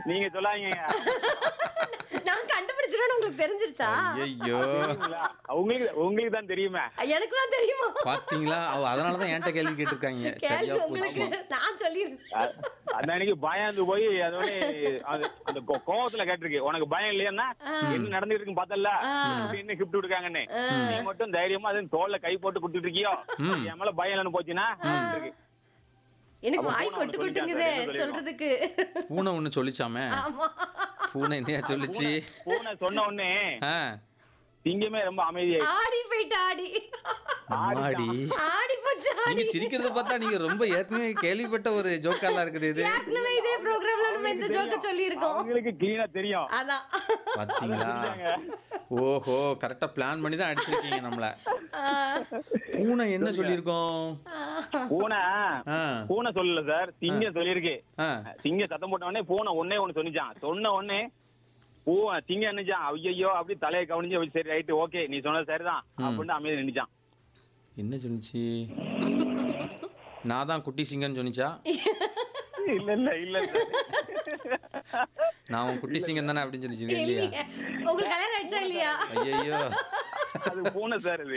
நீங்க சொல்லாதீங்க நான் கண்டுபிடிச்சிருவேன் உங்களுக்கு தெரிஞ்சிருச்சா ஐயோ தெரியுங்களா? உங்களுக்கு உங்களுக்கு தான் தெரியுமே எனக்கு தான் தெரியுமா பாத்தீங்களா அவ அதனாலதான் என்கிட்ட கேள்வி கேட்டிருக்காங்க கேள்வி சரியா உங்களுக்கு போச்சு நான் சொல்லிருக்கேன் அ- அந்த அன்னைக்கு பயந்து போய் அதோட அது- அந்த கோ- கோவத்துல கேட்டிருக்கு உனக்கு பயம் இல்லையா என்ன நடந்துட்டு இருக்குன்னு பார்த்தல அப்படின்னு கிஃப்ட் விட்டுருக்காங்கன்னு நீ மட்டும் தைரியமா அது தோல்ல கை போட்டு கொடுத்துட்டு இருக்கியோ என் மேல பயம் இல்லைன்னு போச்சுன்னா இருக்கு. எனக்கு அப்ப வாய் பூனை கொட்டு ஒண்ணு கொட்டுங்குதே சொல்லிட்டான், சொல்றதுக்கு பூனை ஒண்ணு சொல்லிச்சாமே ஆமா பூனை என்னையா சொல்லிச்சு பூனை சொன்ன உடனே ஆ சிங்கமே ரொம்ப அமைதியாயி ஆடி போயிட்டு ஆடி மாடி ஆடி போச்சு ஆடி நீங்க சிரிக்கிறத பார்த்தா நீங்க ரொம்ப ஏற்கனவே கேள்விப்பட்ட ஒரு ஜோக்காலாம் இருக்குது இது ஏற்கனவே இதே ப்ரோக்ராம்ல நம்ம இந்த ஜோக்க சொல்லியிருக்கோம் அவங்களுக்கு கிளீனா தெரியும் அதான் பாத்தீங்களா ஓஹோ கரெக்டா பிளான் பண்ணி தான் அடிச்சிருக்கீங்க நம்மள ஆஹ், பூனை என்ன சொல்லியிருக்கோம் பூனை ஆ பூனை சொல்லல சார் சிங்கம் சொல்லியிருக்கு ஆ சிங்கம் சத்தம் போட்ட உடனே பூனை ஒன்னே ஒண்ணு சொன்னிச்சான் சொன்ன உடனே பூ சிங்கம் என்னச்சான் ஐயோ அப்படி தலையை கவனிச்சு சரி ரைட்டு ஓகே நீ சொன்னது சரிதான் அப்படின்னு அமைதி நின்னுச்சான் என்ன சொன்னிச்சு நான் தான் குட்டி சிங்கம்னு சொன்னிச்சா இல்ல இல்ல இல்ல sir. நான் உன் குட்டி சிங்கம் தானே அப்படின்னு சொல்லிச்சு இல்லையா இல்லையே. உங்களுக்கு கல்யாணம் ஆயிடுச்சா இல்லையா ஐயோ அது பூனை சார் இது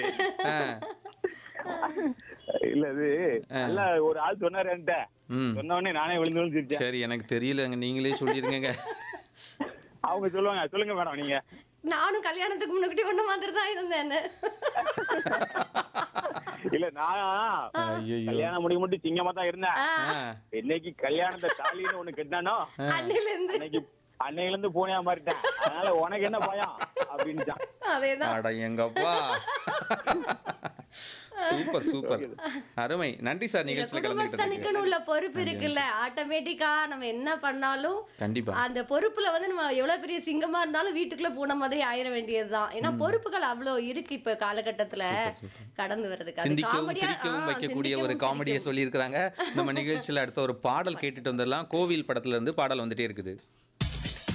ஆ இல்ல இது நல்ல ஒரு ஆள் சொன்னாரு என்கிட்ட ம் சொன்ன உடனே நானே விழுந்து விழுந்து சிரிச்சேன் சரி எனக்கு தெரியலங்க நீங்களே சொல்லிருங்க அவங்க சொல்லுவாங்க சொல்லுங்க மேடம் நீங்க நானும் கல்யாணத்துக்கு முன்னாடி ஒண்ணு மாதிரி தான் இருந்தேன்னு இல்ல நான் ஐயோ கல்யாணம் முடிக்க மட்டும் சிங்கமா தான் இருந்தேன் ஆ என்னைக்கு கல்யாணத்தை தாலின்னு ஒண்ணு கட்டினானோ அன்னையில இருந்து அன்னைக்கு அன்னையில இருந்து பூனையா மாறிட்டேன் அதனால உனக்கு என்ன பயம் அப்படின்னுச்சான் அதேதான் அட எங்கப்பா சூப்பர் சூப்பர் அருமை நன்றி சார் இந்த நிகழ்ச்சியில குடும்பஸ்தனுக்குன்னு கலந்துக்கிட்டதுக்கு உள்ள பொறுப்பு இருக்குல்ல ஆட்டோமேட்டிக்கா நம்ம என்ன பண்ணாலும் கண்டிப்பா அந்த பொறுப்புல வந்து நம்ம எவ்வளவு பெரிய சிங்கமா இருந்தாலும் வீட்டுக்குள்ள பூனை மாதிரி ஆயிர வேண்டியதுதான் ஏன்னா பொறுப்புகள் அவ்வளவு இருக்கு இப்ப காலகட்டத்துல கடந்து வர்றதுக்கு அது சிந்திக்கவும் காமெடியா சிரிக்கவும் ஆ, வைக்கக்கூடிய ஒரு சிந்திக்கவும் காமெடியை சொல்லியிருக்கிறாங்க நம்ம நிகழ்ச்சியில அடுத்த ஒரு பாடல் கேட்டுட்டு வந்துடலாம் கோவில் படத்துல இருந்து பாடல் வந்துட்டே இருக்குது